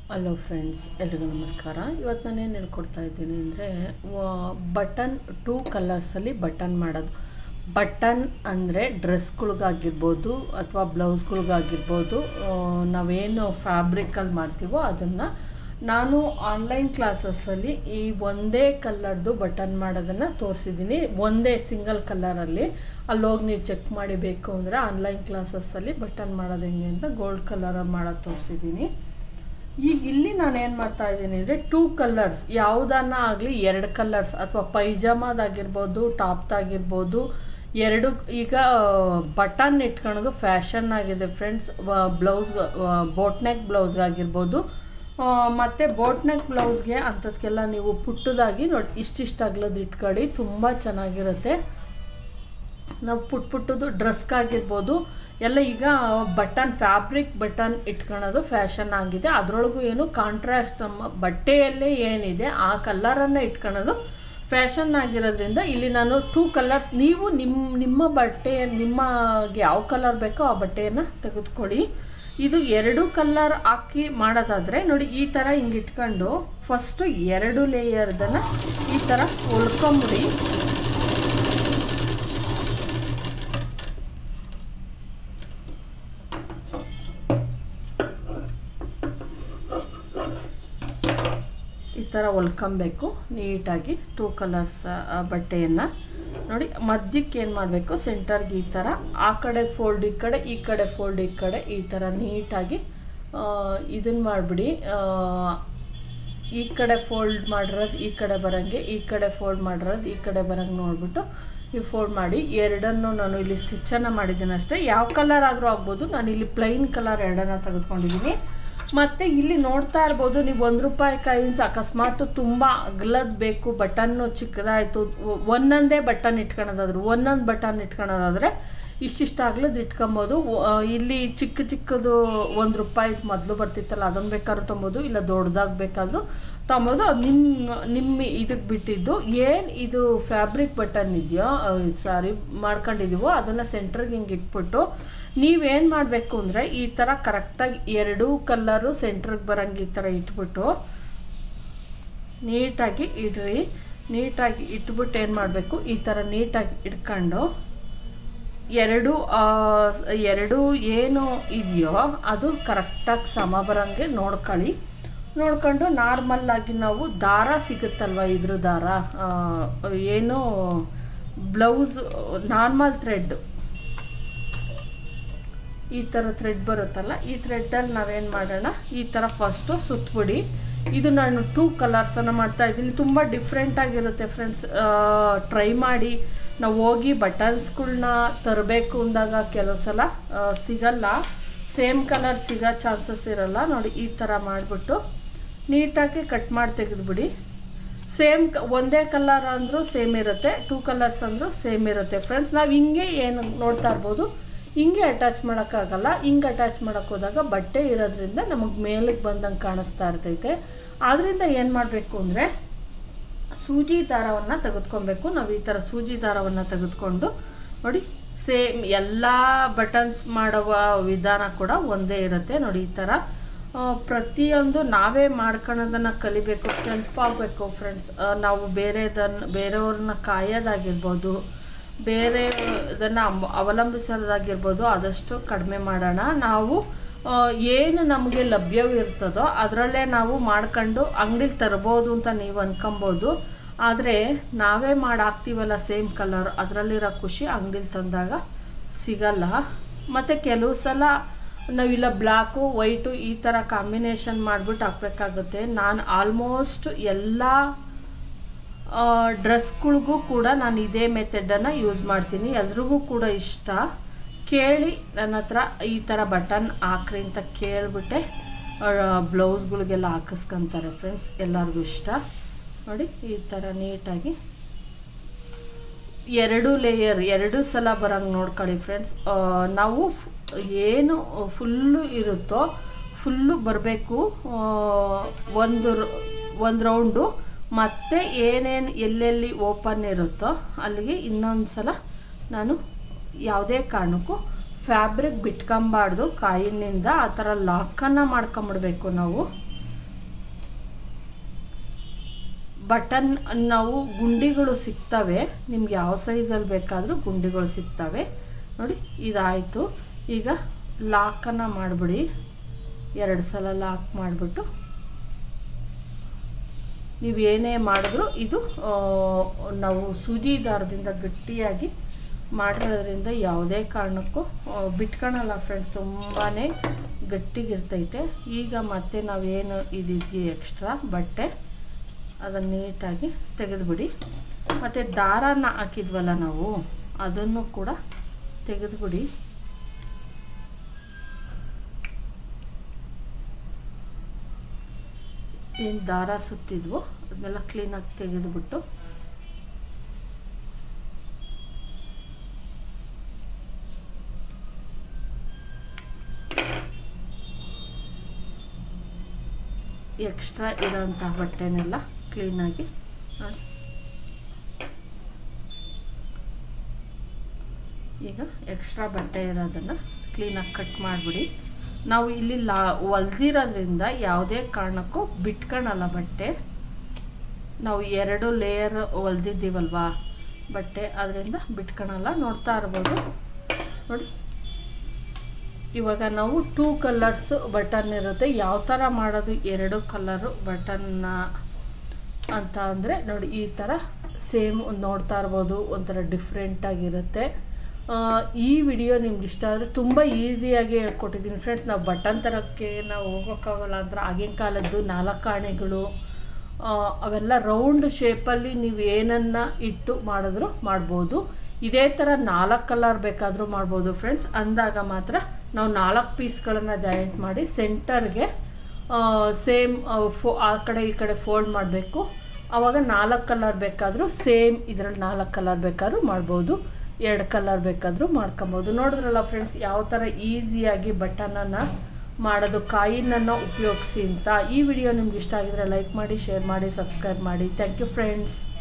hello friends ಎಲ್ರಿಗೂ ನಮಸ್ಕಾರ ಇವತ್ತು ನಾನೇನು ಹೇಳ್ಕೊಡ್ತಾ ಇದ್ದೀನಿ ಅಂದರೆ ಬಟನ್ ಟೂ ಕಲರ್ಸಲ್ಲಿ ಬಟನ್ ಮಾಡೋದು ಬಟನ್ ಅಂದರೆ ಡ್ರೆಸ್ಗಳಿಗಾಗಿರ್ಬೋದು ಅಥವಾ ಬ್ಲೌಸ್ಗಳಿಗಾಗಿರ್ಬೋದು ನಾವೇನು ಫ್ಯಾಬ್ರಿಕಲ್ಲಿ ಮಾಡ್ತೀವೋ ಅದನ್ನು ನಾನು ಆನ್ಲೈನ್ ಕ್ಲಾಸಸ್ಸಲ್ಲಿ ಈ ಒಂದೇ ಕಲರ್ದು ಬಟನ್ ಮಾಡೋದನ್ನು ತೋರಿಸಿದ್ದೀನಿ ಒಂದೇ ಸಿಂಗಲ್ ಕಲರಲ್ಲಿ ಅಲ್ಲಿ ಹೋಗಿ ನೀವು ಚೆಕ್ ಮಾಡಿ ಬೇಕು ಅಂದರೆ ಆನ್ಲೈನ್ ಕ್ಲಾಸಸ್ಸಲ್ಲಿ ಬಟನ್ ಮಾಡೋದು ಹೆಂಗೆ ಅಂತ ಗೋಲ್ಡ್ ಕಲರಲ್ಲಿ ಮಾಡೋದು ತೋರಿಸಿದ್ದೀನಿ ಈಗ ಇಲ್ಲಿ ನಾನು ಏನು ಮಾಡ್ತಾ ಇದ್ದೀನಿ ಅಂದರೆ ಟೂ ಕಲರ್ಸ್ ಯಾವುದನ್ನ ಆಗಲಿ ಎರಡು ಕಲರ್ಸ್ ಅಥವಾ ಪೈಜಾಮದಾಗಿರ್ಬೋದು ಟಾಪ್ದಾಗಿರ್ಬೋದು ಎರಡು ಈಗ ಬಟನ್ ಇಟ್ಕೊಳ್ಳೋದು ಫ್ಯಾಷನ್ ಆಗಿದೆ ಫ್ರೆಂಡ್ಸ್ ಬ್ಲೌಸ್ ಬೋಟ್ನೆಕ್ ಬ್ಲೌಸ್ಗಾಗಿರ್ಬೋದು ಮತ್ತು ಬೋಟ್ನೆಕ್ ಬ್ಲೌಸ್ಗೆ ಅಂಥದ್ಕೆಲ್ಲ ನೀವು ಪುಟ್ಟದಾಗಿ ನೋಡಿ ಇಷ್ಟಿಷ್ಟು ಅಗ್ಲದ್ದು ಇಟ್ಕೊಳ್ಳಿ ತುಂಬ ಚೆನ್ನಾಗಿರುತ್ತೆ ನಾವು ಪುಟ್ ಪುಟ್ಟದು ಡ್ರೆಸ್ಗಾಗಿರ್ಬೋದು ಎಲ್ಲ ಈಗ ಬಟನ್ ಫ್ಯಾಬ್ರಿಕ್ ಬಟನ್ ಇಟ್ಕೊಳ್ಳೋದು ಫ್ಯಾಷನ್ ಆಗಿದೆ ಅದರೊಳಗೂ ಏನು ಕಾಂಟ್ರಾಸ್ಟ್ ನಮ್ಮ ಬಟ್ಟೆಯಲ್ಲೇ ಏನಿದೆ ಆ ಕಲರನ್ನು ಇಟ್ಕೊಳ್ಳೋದು ಫ್ಯಾಷನ್ ಆಗಿರೋದ್ರಿಂದ ಇಲ್ಲಿ ನಾನು ಟೂ ಕಲರ್ಸ್ ನೀವು ನಿಮ್ಮ ನಿಮ್ಮ ಬಟ್ಟೆ ನಿಮಗೆ ಯಾವ ಕಲರ್ ಬೇಕೋ ಆ ಬಟ್ಟೆಯನ್ನು ತೆಗೆದುಕೊಳ್ಳಿ ಇದು ಎರಡು ಕಲರ್ ಹಾಕಿ ಮಾಡೋದಾದರೆ ನೋಡಿ ಈ ಥರ ಹಿಂಗೆ ಇಟ್ಕೊಂಡು ಫಸ್ಟು ಎರಡು ಲೇಯರ್ದನ್ನು ಈ ಥರ ಹೊಲ್ಕೊಂಬಿಡಿ ಈ ಥರ ಹೊಲ್ಕೊಬೇಕು ನೀಟಾಗಿ ಟೂ ಕಲರ್ಸ್ ಬಟ್ಟೆಯನ್ನು ನೋಡಿ ಮಧ್ಯಕ್ಕೆ ಏನು ಮಾಡಬೇಕು ಸೆಂಟರ್ಗೆ ಈ ಥರ ಆ ಕಡೆ ಫೋಲ್ಡ್ ಈ ಕಡೆ ಈ ಕಡೆ ಫೋಲ್ಡ್ ಈ ಕಡೆ ಈ ಥರ ನೀಟಾಗಿ ಇದನ್ನು ಮಾಡಿಬಿಡಿ ಈ ಕಡೆ ಫೋಲ್ಡ್ ಮಾಡಿರೋದು ಈ ಕಡೆ ಬರೋಂಗೆ ಈ ಕಡೆ ಫೋಲ್ಡ್ ಮಾಡಿರೋದು ಈ ಕಡೆ ಬರೋಂಗೆ ನೋಡಿಬಿಟ್ಟು ಈ ಫೋಲ್ಡ್ ಮಾಡಿ ಎರಡನ್ನು ನಾನು ಇಲ್ಲಿ ಸ್ಟಿಚ್ಚನ್ನು ಮಾಡಿದ್ದೀನಿ ಅಷ್ಟೇ ಯಾವ ಕಲರ್ ಆದರೂ ಆಗ್ಬೋದು ನಾನು ಇಲ್ಲಿ ಪ್ಲೈನ್ ಕಲರ್ ಎರಡನ್ನು ತೆಗೆದುಕೊಂಡಿದ್ದೀನಿ ಮತ್ತು ಇಲ್ಲಿ ನೋಡ್ತಾ ಇರ್ಬೋದು ನೀವು ಒಂದು ರೂಪಾಯಿ ಕಾಯಿನ್ಸ್ ಅಕಸ್ಮಾತ್ ತುಂಬ ಅಗ್ಲದ್ ಬೇಕು ಬಟನ್ನು ಚಿಕ್ಕದಾಯಿತು ಒಂದೊಂದೇ ಬಟನ್ ಇಟ್ಕೊಳೋದಾದ್ರೆ ಒಂದೊಂದು ಬಟನ್ ಇಟ್ಕೊಳೋದಾದರೆ ಇಷ್ಟಿಷ್ಟು ಅಗ್ಲದ್ದು ಇಟ್ಕೊಬೋದು ಇಲ್ಲಿ ಚಿಕ್ಕ ಚಿಕ್ಕದು ಒಂದು ರೂಪಾಯಿ ಮೊದಲು ಬರ್ತಿತ್ತಲ್ಲ ಅದನ್ನು ಬೇಕಾದ್ರೂ ತೊಂಬೋದು ಇಲ್ಲ ದೊಡ್ಡದಾಗಿ ಬೇಕಾದರೂ ತೊಂಬೋದು ಅದು ನಿಮ್ಮ ನಿಮ್ಮ ಇದಕ್ಕೆ ಬಿಟ್ಟಿದ್ದು ಏನು ಇದು ಫ್ಯಾಬ್ರಿಕ್ ಬಟನ್ ಇದೆಯೋ ಸಾರಿ ಮಾಡ್ಕೊಂಡಿದ್ದೀವೋ ಅದನ್ನು ಸೆಂಟ್ರಿಗೆ ಹಿಂಗೆ ಇಟ್ಬಿಟ್ಟು ನೀವೇನು ಮಾಡಬೇಕು ಅಂದರೆ ಈ ಥರ ಕರೆಕ್ಟಾಗಿ ಎರಡೂ ಕಲ್ಲರು ಸೆಂಟ್ರಿಗೆ ಬರೋಂಗೆ ಈ ಥರ ಇಟ್ಬಿಟ್ಟು ನೀಟಾಗಿ ಇಡ್ರಿ ನೀಟಾಗಿ ಇಟ್ಬಿಟ್ಟು ಏನು ಮಾಡಬೇಕು ಈ ಥರ ನೀಟಾಗಿ ಇಟ್ಕೊಂಡು ಎರಡು ಎರಡು ಏನು ಇದೆಯೋ ಅದು ಕರೆಕ್ಟಾಗಿ ಸಮ ಬರೋಂಗೆ ನೋಡ್ಕೊಳ್ಳಿ ನೋಡ್ಕೊಂಡು ನಾರ್ಮಲ್ಲಾಗಿ ನಾವು ದಾರ ಸಿಗುತ್ತಲ್ವ ಇದ್ರ ದಾರ ಏನು ಬ್ಲೌಸ್ ನಾರ್ಮಲ್ ಥ್ರೆಡ್ ಈ ಥರ ಥ್ರೆಡ್ ಬರುತ್ತಲ್ಲ ಈ ಥ್ರೆಡ್ಡಲ್ಲಿ ನಾವೇನು ಮಾಡೋಣ ಈ ಥರ ಫಸ್ಟು ಸುತ್ತಬಿಡಿ ಇದು ನಾನು ಟೂ ಕಲರ್ಸನ್ನು ಮಾಡ್ತಾ ಇದ್ದೀನಿ ತುಂಬ ಡಿಫ್ರೆಂಟಾಗಿರುತ್ತೆ ಫ್ರೆಂಡ್ಸ್ ಟ್ರೈ ಮಾಡಿ ನಾವು ಹೋಗಿ ಬಟನ್ಸ್ಗಳ್ನ ತರಬೇಕು ಅಂದಾಗ ಕೆಲವು ಸಲ ಸಿಗಲ್ಲ ಸೇಮ್ ಕಲರ್ ಸಿಗೋ ಚಾನ್ಸಸ್ ಇರಲ್ಲ ನೋಡಿ ಈ ಥರ ಮಾಡಿಬಿಟ್ಟು ನೀಟಾಗಿ ಕಟ್ ಮಾಡಿ ತೆಗೆದುಬಿಡಿ ಸೇಮ್ ಒಂದೇ ಕಲರ್ ಅಂದರೂ ಸೇಮ್ ಇರುತ್ತೆ ಟೂ ಕಲರ್ಸ್ ಅಂದರೂ ಸೇಮ್ ಇರುತ್ತೆ ಫ್ರೆಂಡ್ಸ್ ನಾವು ಹಿಂಗೆ ಏನು ನೋಡ್ತಾ ಇರ್ಬೋದು ಹಿಂಗೆ ಅಟ್ಯಾಚ್ ಮಾಡೋಕ್ಕಾಗಲ್ಲ ಹಿಂಗೆ ಅಟ್ಯಾಚ್ ಮಾಡೋಕ್ಕೆ ಹೋದಾಗ ಬಟ್ಟೆ ಇರೋದ್ರಿಂದ ನಮಗೆ ಮೇಲಕ್ಕೆ ಬಂದಂಗೆ ಕಾಣಿಸ್ತಾ ಇರ್ತೈತೆ ಆದ್ದರಿಂದ ಏನು ಮಾಡಬೇಕು ಅಂದರೆ ಸೂಜಿ ದಾರವನ್ನು ತೆಗೆದುಕೊಬೇಕು ನಾವು ಈ ಥರ ಸೂಜಿ ದಾರವನ್ನು ತೆಗೆದುಕೊಂಡು ನೋಡಿ ಸೇಮ್ ಎಲ್ಲ ಬಟನ್ಸ್ ಮಾಡುವ ವಿಧಾನ ಕೂಡ ಒಂದೇ ಇರುತ್ತೆ ನೋಡಿ ಈ ಥರ ಪ್ರತಿಯೊಂದು ನಾವೇ ಮಾಡ್ಕೊಳ್ಳೋದನ್ನು ಕಲಿಬೇಕು ಸೆಲ್ಫ್ ಆಗಬೇಕು ಫ್ರೆಂಡ್ಸ್ ನಾವು ಬೇರೆದನ್ನು ಬೇರೆಯವ್ರನ್ನ ಕಾಯೋದಾಗಿರ್ಬೋದು ಬೇರೆ ಇದನ್ನು ಅವಲಂಬಿಸೋದಾಗಿರ್ಬೋದು ಆದಷ್ಟು ಕಡಿಮೆ ಮಾಡೋಣ ನಾವು ಏನು ನಮಗೆ ಲಭ್ಯವಿರ್ತದೋ ಅದರಲ್ಲೇ ನಾವು ಮಾಡ್ಕೊಂಡು ಅಂಗಡಿಗೆ ತರ್ಬೋದು ಅಂತ ನೀವು ಅಂದ್ಕೊಬೋದು ಆದರೆ ನಾವೇ ಮಾಡಿ ಹಾಕ್ತೀವಲ್ಲ ಸೇಮ್ ಕಲರ್ ಅದರಲ್ಲಿರೋ ಖುಷಿ ಅಂಗಡಿಲಿ ತಂದಾಗ ಸಿಗಲ್ಲ ಮತ್ತು ಕೆಲವು ಸಲ ನಾವಿಲ್ಲ ಬ್ಲ್ಯಾಕು ವೈಟು ಈ ಥರ ಕಾಂಬಿನೇಷನ್ ಮಾಡಿಬಿಟ್ಟು ಹಾಕ್ಬೇಕಾಗುತ್ತೆ ನಾನು ಆಲ್ಮೋಸ್ಟ್ ಎಲ್ಲ ಡ್ರೆಸ್ಗಳಿಗೂ ಕೂಡ ನಾನು ಇದೇ ಮೆಥಡನ್ನು ಯೂಸ್ ಮಾಡ್ತೀನಿ ಎಲ್ರಿಗೂ ಕೂಡ ಇಷ್ಟ ಕೇಳಿ ನನ್ನ ಹತ್ರ ಈ ಥರ ಬಟನ್ ಹಾಕ್ರಿ ಅಂತ ಕೇಳಿಬಿಟ್ಟೆ ಬ್ಲೌಸ್ಗಳಿಗೆಲ್ಲ ಹಾಕಿಸ್ಕೊತಾರೆ ಫ್ರೆಂಡ್ಸ್ ಎಲ್ಲರಿಗೂ ಇಷ್ಟ ನೋಡಿ ಈ ಥರ ನೀಟಾಗಿ ಎರಡು ಲೇಯರ್ ಎರಡು ಸಲ ಬರೋಂಗೆ ನೋಡ್ಕೊಳ್ಳಿ ಫ್ರೆಂಡ್ಸ್ ನಾವು ಏನು ಫುಲ್ಲು ಇರುತ್ತೋ ಫುಲ್ಲು ಬರಬೇಕು ಒಂದು ಒಂದು ರೌಂಡು ಮತ್ತು ಏನೇನು ಎಲ್ಲೆಲ್ಲಿ ಓಪನ್ ಇರುತ್ತೋ ಅಲ್ಲಿಗೆ ಇನ್ನೊಂದು ಸಲ ನಾನು ಯಾವುದೇ ಕಾರಣಕ್ಕೂ ಫ್ಯಾಬ್ರಿಕ್ ಬಿಟ್ಕೊಂಬಾರ್ದು ಕಾಯಿನಿಂದ ಆ ಥರ ಲಾಕನ್ನು ಮಾಡ್ಕೊಂಬಿಡ್ಬೇಕು ನಾವು ಬಟನ್ ನಾವು ಗುಂಡಿಗಳು ಸಿಗ್ತವೆ ನಿಮ್ಗೆ ಯಾವ ಸೈಜಲ್ಲಿ ಬೇಕಾದರೂ ಗುಂಡಿಗಳು ಸಿಗ್ತವೆ ನೋಡಿ ಇದಾಯಿತು ಈಗ ಲಾಕನ್ನು ಮಾಡಿಬಿಡಿ ಎರಡು ಸಲ ಲಾಕ್ ಮಾಡಿಬಿಟ್ಟು ನೀವು ಏನೇ ಮಾಡಿದ್ರು ಇದು ಆ, ನಾವು ಸೂಜಿ ದಾರದಿಂದ ಗಟ್ಟಿಯಾಗಿ ಮಾಡಿರೋದ್ರಿಂದ ಯಾವುದೇ ಕಾರಣಕ್ಕೂ ಆ, ಬಿಟ್ಕೊಳಲ್ಲ ಫ್ರೆಂಡ್ಸ್ ತುಂಬಾ ಗಟ್ಟಿಗಿರ್ತೈತೆ ಈಗ ಮತ್ತೆ ನಾವೇನು ಇದಿದೆಯೋ ಎಕ್ಸ್ಟ್ರಾ ಬಟ್ಟೆ ಅದನ್ನು ನೀಟಾಗಿ ತೆಗೆದುಬಿಡಿ ಮತ್ತು ದಾರನ ಹಾಕಿದ್ವಲ್ಲ ನಾವು ಅದನ್ನು ಕೂಡ ತೆಗೆದುಬಿಡಿ ಏನು ದಾರ ಸುತ್ತಿದ್ವೋ ಅದನ್ನೆಲ್ಲ ಕ್ಲೀನಾಗಿ ತೆಗೆದುಬಿಟ್ಟು ಎಕ್ಸ್ಟ್ರಾ ಇರೋಂಥ ಬಟ್ಟೆನೆಲ್ಲ ಕ್ಲೀನಾಗಿ ನೋಡಿ ಈಗ ಎಕ್ಸ್ಟ್ರಾ ಬಟ್ಟೆ ಇರೋದನ್ನು ಕ್ಲೀನಾಗಿ ಕಟ್ ಮಾಡಿಬಿಡಿ ನಾವು ಇಲ್ಲಿ ಲಾ ಹೊಲ್ದಿರೋದ್ರಿಂದ ಯಾವುದೇ ಕಾರಣಕ್ಕೂ ಬಿಟ್ಕೊಳಲ್ಲ ಬಟ್ಟೆ ನಾವು ಎರಡು ಲೇಯರ್ ಹೊಲ್ದಿದ್ದೀವಲ್ವಾ ಬಟ್ಟೆ ಅದರಿಂದ ಬಿಟ್ಕೊಳಲ್ಲ ನೋಡ್ತಾ ಇರ್ಬೋದು ನೋಡಿ ಇವಾಗ ನಾವು ಟೂ ಕಲರ್ಸ್ ಬಟನ್ ಇರುತ್ತೆ ಯಾವ ಥರ ಮಾಡೋದು ಎರಡು ಕಲರು ಬಟನ್ನ ಅಂತ ಅಂದರೆ ನೋಡಿ ಈ ಥರ ಸೇಮ್ ನೋಡ್ತಾ ಇರ್ಬೋದು ಒಂಥರ ಡಿಫ್ರೆಂಟಾಗಿರುತ್ತೆ ಈ ವಿಡಿಯೋ ನಿಮ್ಗೆ ಇಷ್ಟ ಆದರೆ ತುಂಬ ಈಸಿಯಾಗಿ ಹೇಳ್ಕೊಟ್ಟಿದ್ದೀನಿ ಫ್ರೆಂಡ್ಸ್ ನಾವು ಬಟನ್ ತರೋಕ್ಕೆ ನಾವು ಹೋಗೋಕ್ಕಾಗಲ್ಲ ಅಂದ್ರೆ ಆಗಿನ ಕಾಲದ್ದು ನಾಲ್ಕು ಆಣೆಗಳು ಆ, ಅವೆಲ್ಲ ರೌಂಡ್ ಶೇಪಲ್ಲಿ ನೀವು ಏನನ್ನ ಇಟ್ಟು ಮಾಡಿದ್ರು ಮಾಡ್ಬೋದು ಇದೇ ಥರ ನಾಲ್ಕು ಕಲರ್ ಬೇಕಾದರೂ ಮಾಡ್ಬೋದು ಫ್ರೆಂಡ್ಸ್ ಅಂದಾಗ ಮಾತ್ರ ನಾವು ನಾಲ್ಕು ಪೀಸ್ಗಳನ್ನು ಜಾಯಿಂಟ್ ಮಾಡಿ ಸೆಂಟರ್ಗೆ ಸೇಮ್ ಫೋ ಆ ಕಡೆ ಈ ಕಡೆ ಫೋಲ್ಡ್ ಮಾಡಬೇಕು ಆವಾಗ ನಾಲ್ಕು ಕಲರ್ ಬೇಕಾದರೂ ಸೇಮ್ ಇದರಲ್ಲಿ ನಾಲ್ಕು ಕಲರ್ ಬೇಕಾದ್ರೂ ಮಾಡ್ಬೋದು ಎರಡು ಕಲರ್ ಬೇಕಾದರೂ ಮಾಡ್ಕೊಬೋದು ನೋಡಿದ್ರಲ್ಲ ಫ್ರೆಂಡ್ಸ್ ಯಾವ ಥರ ಈಸಿಯಾಗಿ ಬಟನನ್ನು ಮಾಡೋದು ಕಾಯಿನನ್ನು ಉಪಯೋಗಿಸಿ ಅಂತ ಈ ವಿಡಿಯೋ ನಿಮ್ಗೆ ಇಷ್ಟ ಆಗಿದ್ರೆ ಲೈಕ್ ಮಾಡಿ ಶೇರ್ ಮಾಡಿ ಸಬ್ಸ್ಕ್ರೈಬ್ ಮಾಡಿ ಥ್ಯಾಂಕ್ ಯು ಫ್ರೆಂಡ್ಸ್